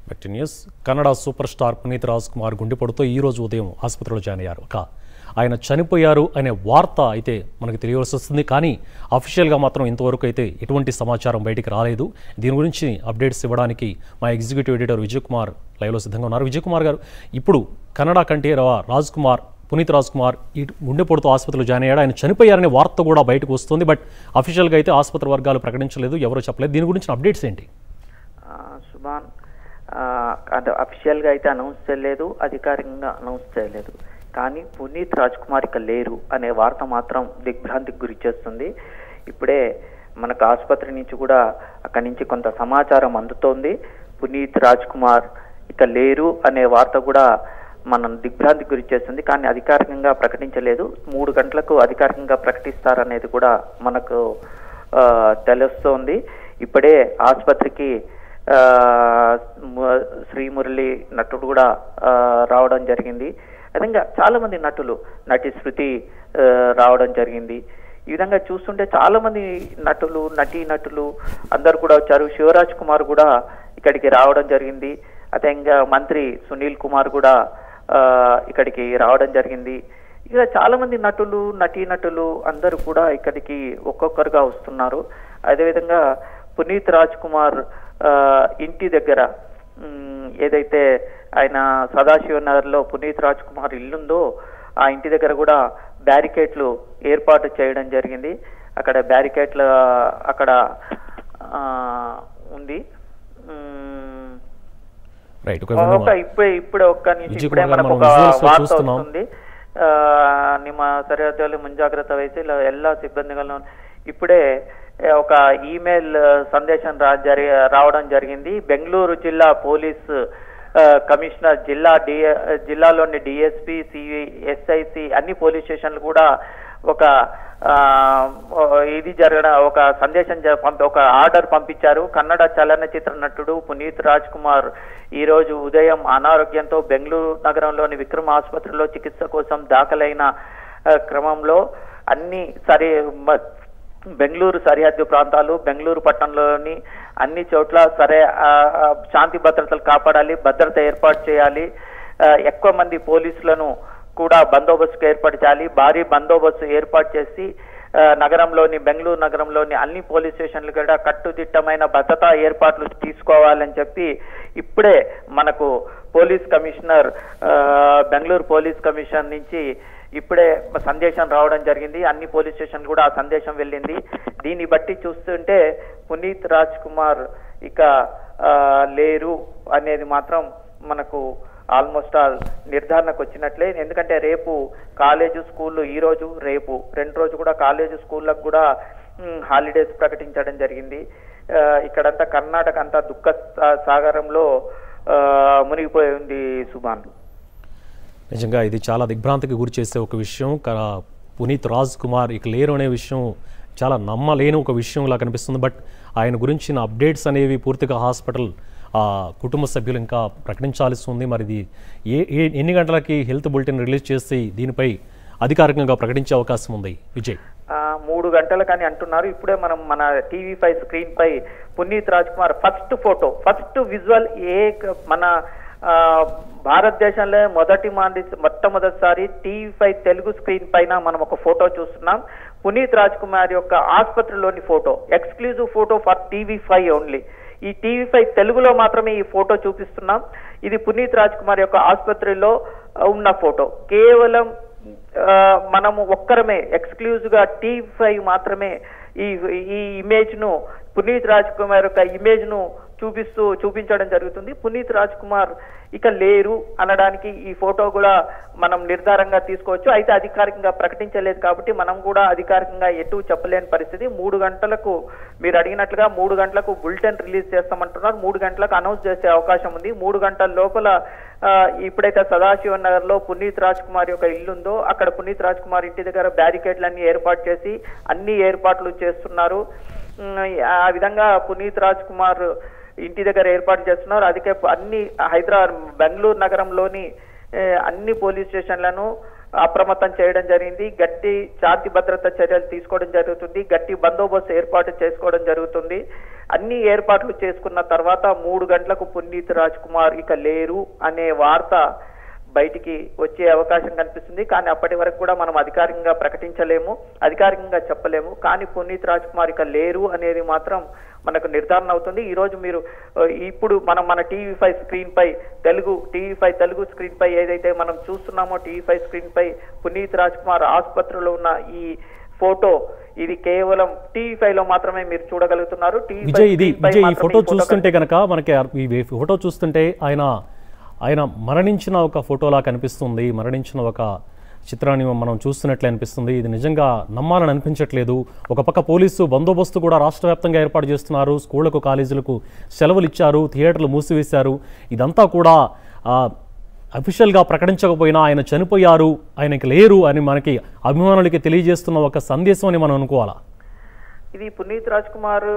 Back to news Kannada super star Puneeth Raj Kumar గుండెపోటుతో ఈ రోజు ఉదయం ఆసుపత్రిలో జాయిన్ అయ్యారు ఒక ఆయన చనిపోయారు అనే వార్త అయితే మనకు తెలియవలసి వస్తుంది కానీ అఫీషియల్గా మాత్రం ఇంతవరకు అయితే ఎటువంటి సమాచారం బయటికి రాలేదు దీని గురించి అప్డేట్స్ ఇవ్వడానికి మా ఎగ్జిక్యూటివ్ ఎడిటర్ విజయ్ కుమార్ లైవ్లో సిద్ధంగా ఉన్నారు విజయ్ కుమార్ గారు ఇప్పుడు కన్నడ కంటే రాజ్ కుమార్ పునీత్ రాజ్ కుమార్ ఈ గుండెపోటుతో ఆసుపత్రిలో జాయిన్ అయ్యాడు ఆయన చనిపోయారనే వార్త కూడా బయటకు వస్తుంది బట్ అఫీషియల్గా అయితే ఆసుపత్రి వర్గాలు ప్రకటించలేదు ఎవరో చెప్పలేదు దీని గురించి అప్డేట్స్ ఏంటి ఆ, సుభాన్ ఆ, అంటే అఫీషియల్గా అయితే అనౌన్స్ చేయలేదు అధికారికంగా అనౌన్స్ చేయలేదు కానీ పునీత్ రాజ్ కుమార్ ఇక లేరు అనే వార్త మాత్రం దిగ్భ్రాంతికి గురి చేస్తుంది ఇప్పుడే మనకు ఆసుపత్రి నుంచి కూడా అక్కడి నుంచి కొంత సమాచారం అందుతోంది పునీత్ రాజ్ కుమార్ ఇక లేరు అనే వార్త కూడా మనం దిగ్భ్రాంతికి గురి చేస్తుంది కానీ అధికారికంగా ప్రకటించలేదు మూడు గంటలకు అధికారికంగా ప్రకటిస్తారనేది కూడా మనకు ఆ, తెలుస్తోంది ఇప్పుడే ఆసుపత్రికి ఆ, ము- శ్రీమురళి నటుడు కూడా ఆ, రావడం జరిగింది విధంగా చాలా మంది నటులు నటి శృతి ఆ, రావడం జరిగింది ఈ విధంగా చూస్తుంటే చాలా మంది నటులు నటీ నటులు అందరు కూడా వచ్చారు శివరాజ్ కుమార్ కూడా ఇక్కడికి రావడం జరిగింది అదేవిధంగా మంత్రి సునీల్ కుమార్ కూడా ఆ, ఇక్కడికి రావడం జరిగింది ఇక చాలా మంది నటులు నటీ నటులు అందరూ కూడా ఇక్కడికి ఒక్కొక్కరుగా వస్తున్నారు అదేవిధంగా పునీత్ రాజ్ కుమార్ ఆ, ఇంటి దగ్గర ఉమ్, ఏదైతే ఆయన సదాశివనగర్లో పునీత్ రాజ్ కుమార్ ఇల్లుందో ఆ ఇంటి దగ్గర కూడా బ్యారికేడ్లు ఏర్పాటు చేయడం జరిగింది అక్కడ బ్యారికేడ్ల అక్కడ ఆ, ఉంది ఉమ్, రైట్ ఒక ఒక ఇప్పుడే ఇప్పుడే ఒక్క నిమిషం విజయ్ ఇప్పుడే కుమార్ గారు మనకు మనం ఒక visuals లో వార్త చూస్తున్నాం. వస్తుంది ఆ, ನಿಮ್ಮ సరిహద్దులు ముంజాగ్రత్త వహించి ఇలా ಎಲ್ಲ సిబ్బందిಗಳನ್ನು ఇప్పుడే ఏ, ఒక ఈమెయిల్ సందేశం రా జరి రావడం జరిగింది బెంగళూరు జిల్లా పోలీస్ ఆ, కమిషనర్ జిల్లా డి జిల్లాలోని డిఎస్పి సివి ఎస్ఐసి అన్ని పోలీస్ స్టేషన్లు కూడా ఒక ఆ, ఓ, ఇది జరగడం ఒక సందేశం జ- పంపి ఒక ఆర్డర్ పంపించారు కన్నడ చలనచిత్ర నటుడు పునీత్ రాజ్ కుమార్ ఈ రోజు ఉదయం అనారోగ్యంతో బెంగళూరు నగరంలోని విక్రమ్ ఆసుపత్రిలో చికిత్స కోసం దాఖలైన ఆ, క్రమంలో అన్ని సరి మ- బెంగళూరు సరిహద్దు ప్రాంతాలు బెంగళూరు పట్టణంలోని అన్ని చోట్ల సరే ఆ, ఆ, శాంతి భద్రతలు కాపాడాలి భద్రత ఏర్పాటు చేయాలి ఆ, ఎక్కువ మంది పోలీసులను కూడా బందోబస్తుకు ఏర్పాటు చేయాలి భారీ బందోబస్తు ఏర్పాటు చేసి ఆ, నగరంలోని బెంగళూరు నగరంలోని అన్ని పోలీస్ స్టేషన్లు కూడా కట్టుదిట్టమైన భద్రతా ఏర్పాట్లు తీసుకోవాలని చెప్పి ఇప్పుడే మనకు పోలీస్ కమిషనర్ ఆ, బెంగళూరు పోలీస్ కమిషన్ నుంచి ఇప్పుడే సందేశం రావడం జరిగింది అన్ని పోలీస్ స్టేషన్లు కూడా ఆ సందేశం వెళ్ళింది దీన్ని బట్టి చూస్తుంటే పునీత్ రాజ్ కుమార్ ఇక ఆ, లేరు అనేది మాత్రం మనకు ఆల్మోస్ట్ ఆల్ నిర్ధారణకు వచ్చినట్లే ఎందుకంటే రేపు కాలేజు స్కూళ్ళు ఈ రోజు రేపు రెండు రోజు కూడా కాలేజు స్కూళ్ళకు కూడా మ్, హాలిడేస్ ప్రకటించడం జరిగింది ఆ, ఇక్కడంతా కర్ణాటక అంతా దుఃఖ సా- సాగరంలో ఆ, మునిగిపోయి ఉంది సుభాన్ నిజంగా ఇది చాలా దిగ్భ్రాంతికి గురి చేసే ఒక విషయం క- పునీత్ రాజ్ కుమార్ ఇక లేరు అనే విషయం చాలా నమ్మలేని ఒక విషయంలా కనిపిస్తుంది బట్ ఆయన గురించిన అప్డేట్స్ అనేవి పూర్తిగా హాస్పిటల్ ఆ, కుటుంబ సభ్యులు ఇంకా ప్రకటించాల్సి ఉంది మరి ఇది ఏ ఏ ఎన్ని గంటలకి హెల్త్ బులెటిన్ రిలీజ్ చేసి దీనిపై అధికారికంగా ప్రకటించే అవకాశం ఉంది విజయ్ ఆ, మూడు గంటలకని అంటున్నారు ఇప్పుడే మనం మన టీవీ ఫైవ్ స్క్రీన్ పై Puneeth Raj Kumar first photo first visual ఏ క- మన ఆ, భారతదేశంలో మొదటి మాంది మొట్టమొదటిసారి టీవీ ఫైవ్ తెలుగు స్క్రీన్ పైన మనం ఒక ఫోటో చూస్తున్నాం పునీత్ రాజ్ కుమార్ యొక్క ఆసుపత్రిలోని photo exclusive photo for TV five only ఈ టీవీ ఫైవ్ తెలుగులో మాత్రమే ఈ ఫోటో చూపిస్తున్నాం ఇది పునీత్ రాజ్ కుమార్ యొక్క ఆసుపత్రిలో ఆ, ఉన్న ఫోటో కేవలం ఆ, మనము ఒక్కరమే ఎక్స్క్లూజివ్ గా టీ ఫైవ్ మాత్రమే ఈ ఈ ఇమేజ్ ను పునీత్ రాజ్ కుమార్ యొక్క ఇమేజ్ ను చూపిస్తూ చూపించడం జరుగుతుంది పునీత్ రాజ్ కుమార్ ఇక లేరు అనడానికి ఈ ఫోటో కూడా మనం నిర్ధారంగా తీసుకోవచ్చు అయితే అధికారికంగా ప్రకటించలేదు కాబట్టి మనం కూడా అధికారికంగా ఎటు చెప్పలేని పరిస్థితి మూడు గంటలకు మీరు అడిగినట్లుగా మూడు గంటలకు బులెటిన్ రిలీజ్ చేస్తామంటున్నారు మూడు గంటలకు అనౌన్స్ చేసే అవకాశం ఉంది మూడు గంటల లోపల ఆ, ఇప్పుడైతే సదాశివన్ నగర్ లో పునీత్ రాజ్ కుమార్ యొక్క ఇల్లు ఉందో అక్కడ పునీత్ రాజ్ కుమార్ ఇంటి దగ్గర బ్యారికేడ్లన్నీ ఏర్పాటు చేసి అన్ని ఏర్పాట్లు చేస్తున్నారు ఉమ్, ఆ విధంగా పునీత్ రాజ్ కుమార్ ఇంటి దగ్గర ఏర్పాటు చేస్తున్నారు అదికే అన్ని హైదరాబాద్ బెంగళూరు నగరంలోని ఏ, అన్ని పోలీస్ స్టేషన్లను అప్రమత్తం చేయడం జరిగింది గట్టి శాంతి భద్రత చర్యలు తీసుకోవడం జరుగుతుంది గట్టి బందోబస్తు ఏర్పాటు చేసుకోవడం జరుగుతుంది అన్ని ఏర్పాట్లు చేసుకున్న తర్వాత మూడు గంటలకు పునీత్ రాజ్ కుమార్ ఇక లేరు అనే వార్త బయటికి వచ్చే అవకాశం కనిపిస్తుంది కానీ అప్పటి వరకు కూడా మనం అధికారికంగా ప్రకటించలేము అధికారికంగా చెప్పలేము కానీ పునీత్ రాజ్ కుమార్ ఇక లేరు అనేది మాత్రం మనకు నిర్ధారణ అవుతుంది ఈ రోజు మీరు ఆ, ఇప్పుడు మనం మన టీవీ ఫైవ్ స్క్రీన్ పై Telugu TV five Telugu screen పై ఏదైతే మనం చూస్తున్నామో టీవీ ఫైవ్ స్క్రీన్ పై పునీత్ రాజ్ కుమార్ ఆసుపత్రిలో ఉన్న ఈ ఫోటో ఇది కేవలం టీవీ ఫైవ్ లో మాత్రమే మీరు చూడగలుగుతున్నారు టీవీ విజయ్ ఇది విజయ్ ఈ ఫోటో చూస్తుంటే కనుక మనకి అర్- ఈ ఫోటో చూస్తుంటే ఆయన ఆయన మరణించిన ఒక ఫోటోలా కనిపిస్తుంది మరణించిన ఒక చిత్రాన్ని మనం చూస్తున్నట్లే అనిపిస్తుంది ఇది నిజంగా నమ్మాలని అనిపించట్లేదు ఒక పక్క పోలీసు బందోబస్తు కూడా రాష్ట్ర వ్యాప్తంగా ఏర్పాటు చేస్తున్నారు స్కూళ్లకు కాలేజీలకు సెలవులు ఇచ్చారు థియేటర్లు మూసివేశారు ఇదంతా కూడా ఆ, అఫీషియల్గా ప్రకటించకపోయినా ఆయన చనిపోయారు ఆయనకి లేరు అని మనకి అభిమానులకి తెలియజేస్తున్న ఒక సందేశం అని మనం అనుకోవాలా ఇది పునీత్ రాజ్ కుమార్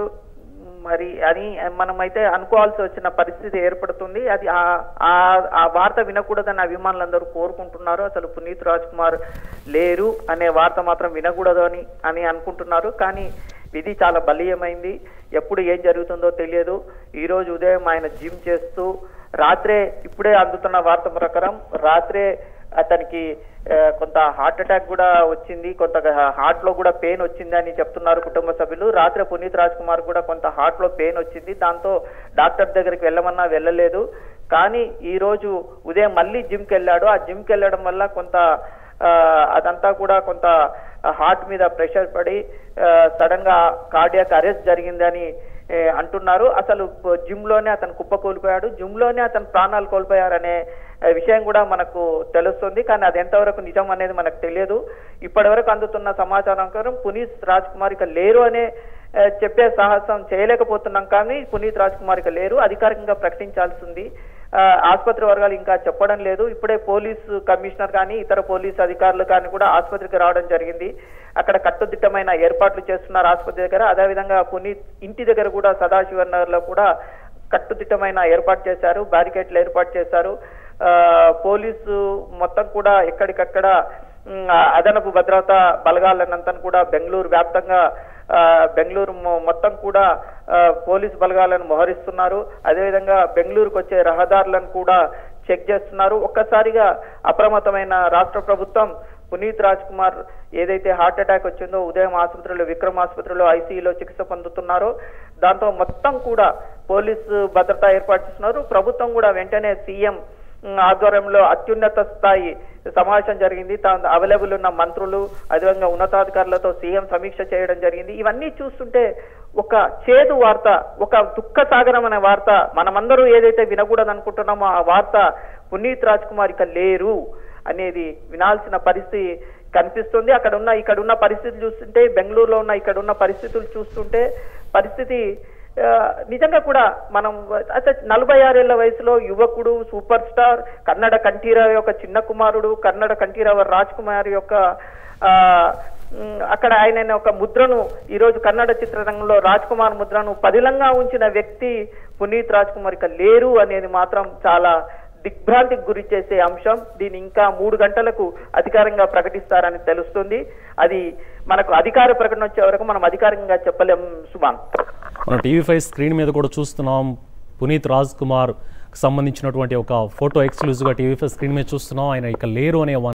మరి అని మనమైతే అనుకోవాల్సి వచ్చిన పరిస్థితి ఏర్పడుతుంది అది ఆ- ఆ- ఆ వార్త వినకూడదని అభిమానులందరూ కోరుకుంటున్నారు అసలు పునీత్ రాజ్ కుమార్ లేరు అనే వార్త మాత్రం వినకూడదు అని అని అనుకుంటున్నారు కానీ విధి చాలా బలీయమైంది ఎప్పుడు ఏం జరుగుతుందో తెలియదు ఈ రోజు ఉదయం ఆయన జిమ్ చేస్తూ రాత్రే ఇప్పుడే అందుతున్న వార్త ప్రకారం రాత్రే అతనికి ఆ, కొంత హార్ట్ అటాక్ కూడా వచ్చింది కొంత హార్ట్ లో కూడా పెయిన్ వచ్చింది అని చెప్తున్నారు కుటుంబ సభ్యులు రాత్రి పునీత్ రాజ్ కుమార్ కూడా కొంత హార్ట్ లో పెయిన్ వచ్చింది దాంతో డాక్టర్ దగ్గరికి వెళ్ళమన్నా వెళ్ళలేదు కానీ ఈ రోజు ఉదయం మళ్ళీ జిమ్ కి వెళ్ళాడు ఆ జిమ్ కి వెళ్ళడం వల్ల కొంత ఆ, అదంతా కూడా కొంత హార్ట్ మీద ప్రెషర్ పడి సడన్ గా కార్డియాక్ అరెస్ట్ జరిగిందని ఏ, అంటున్నారు అసలు జిమ్ లోనే అతను కుప్ప కోల్పోయాడు జిమ్ లోనే అతను ప్రాణాలు కోల్పోయారనే ఏ, విషయం కూడా మనకు తెలుస్తుంది కానీ అది ఎంతవరకు నిజం అనేది మనకు తెలియదు ఇప్పటి వరకు అందుతున్న సమాచారం ప్రకారం పునీత్ రాజ్ కుమార్ ఇక లేరు అనే ఏ, చెప్పే సాహసం చేయలేకపోతున్నాం కానీ పునీత్ రాజ్ కుమార్ ఇక లేరు అధికారికంగా ప్రకటించాల్సింది ఆ, ఆసుపత్రి వర్గాలు ఇంకా చెప్పడం లేదు ఇప్పుడే పోలీసు కమిషనర్ కానీ ఇతర పోలీసు అధికారులు కానీ కూడా ఆసుపత్రికి రావడం జరిగింది అక్కడ కట్టుదిట్టమైన ఏర్పాట్లు చేస్తున్నారు ఆసుపత్రి దగ్గర అదేవిధంగా పునీత్ ఇంటి దగ్గర కూడా సదాశివ నగర్ లో కూడా కట్టుదిట్టమైన ఏర్పాటు చేశారు బ్యారికేడ్లు ఏర్పాటు చేశారు ఆ, పోలీసు మొత్తం కూడా ఎక్కడికక్కడ ఉమ్, ఆ, అదనపు భద్రతా బలగాలనంతా కూడా బెంగళూరు వ్యాప్తంగా ఆ, బెంగళూరు మొ- మొత్తం కూడా ఆ, పోలీసు బలగాలను మోహరిస్తున్నారు అదేవిధంగా బెంగళూరుకు వచ్చే రహదారులను కూడా చెక్ చేస్తున్నారు ఒక్కసారిగా అప్రమత్తమైన రాష్ట్ర ప్రభుత్వం పునీత్ రాజ్ కుమార్ ఏదైతే హార్ట్ అటాక్ వచ్చిందో ఉదయం ఆసుపత్రిలో విక్రమ్ ఆసుపత్రిలో ఐసీయూలో చికిత్స పొందుతున్నారో దాంతో మొత్తం కూడా పోలీసు భద్రత ఏర్పాటు చేస్తున్నారు ప్రభుత్వం కూడా వెంటనే సీఎం ఉమ్, ఆధ్వర్యంలో అత్యున్నత స్థాయి సమావేశం జరిగింది తా- అవైలబుల్ ఉన్న మంత్రులు అదేవిధంగా ఉన్నతాధికారులతో సీఎం సమీక్ష చేయడం జరిగింది ఇవన్నీ చూస్తుంటే ఒక చేదు వార్త ఒక దుఃఖ సాగరం అనే వార్త మనమందరూ ఏదైతే వినకూడదు అనుకుంటున్నామో ఆ వార్త పునీత్ రాజ్ కుమార్ ఇక లేరు అనేది వినాల్సిన పరిస్థితి కనిపిస్తుంది అక్కడ ఉన్న ఇక్కడ ఉన్న పరిస్థితులు చూస్తుంటే బెంగళూరులో ఉన్న ఇక్కడ ఉన్న పరిస్థితులు చూస్తుంటే పరిస్థితి ఆ, నిజంగా కూడా మనం అంటే నలభై ఆరేళ్ల వయసులో యువకుడు సూపర్ స్టార్ కన్నడ కంఠీరావు యొక్క చిన్న కుమారుడు కన్నడ కంఠీరావు రాజ్ కుమార్ యొక్క ఆ ఉమ్, అక్కడ ఆయన ఒక ముద్రను ఈ రోజు కన్నడ చిత్రరంగంలో రాజ్ కుమార్ ముద్రను పదిలంగా ఉంచిన వ్యక్తి పునీత్ రాజ్ కుమార్ ఇక లేరు అనేది మాత్రం చాలా దిగ్భ్రాంతికి గురి చేసే అంశం దీన్ని ఇంకా మూడు గంటలకు అధికారంగా ప్రకటిస్తారని తెలుస్తుంది అది మనకు అధికార ప్రకటన వచ్చే వరకు మనం అధికారికంగా చెప్పలేం సుమాన్ మనం టీవీ ఫైవ్ స్క్రీన్ మీద కూడా చూస్తున్నాం పునీత్ రాజ్ కుమార్ సంబంధించినటువంటి ఒక ఫోటో ఎక్స్క్లూజివ్గా టీవీ ఫైవ్ స్క్రీన్ మీద చూస్తున్నాం ఆయన ఇక లేరు అనే